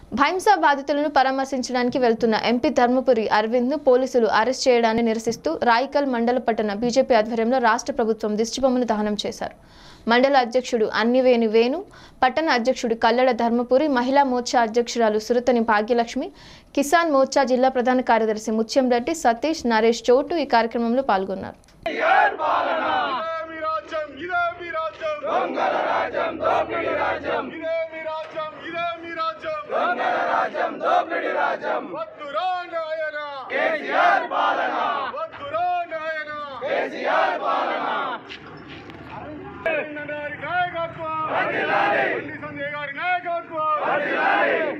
భైంసా బాధితులను పరామర్శించడానికి వెళ్తున్న ఎంపీ ధర్మపురి అరవింద్ ను పోలీసులు అరెస్ట్ చేయడాన్ని నిరసిస్తూ రాయికల్ మండల పట్టణ బీజేపీ ఆధ్వర్యంలో రాష్ట్ర ప్రభుత్వం దిష్టిబొమ్మను దహనం చేశారు మండల అధ్యక్షుడు అన్నివేణి వేణు పట్టణ అధ్యక్షుడు కల్లడ ధర్మపురి మహిళా మోర్చా అధ్యక్షురాలు సురతని భాగ్యలక్ష్మి కిసాన్ మోర్చా జిల్లా ప్రధాన కార్యదర్శి ముత్యం రెడ్డి సతీష్ నరేష్ చోటు ఈ కార్యక్రమంలో పాల్గొన్నారు ఇదే మీ రాజ్యం ఇదే మీ రాజ్యం దొంగల రాజ్యం దోపిడి రాజ్యం ఇదే మీ రాజ్యం ఇదే మీ రాజ్యం దొంగల రాజ్యం దోపిడి రాజ్యం వద్దురా నాయన కేసీఆర్ పాలన వద్దురా నాయన కేసీఆర్ పాలన గారి నాయకత్వం బండి సంజయ్ గారి నాయకత్వం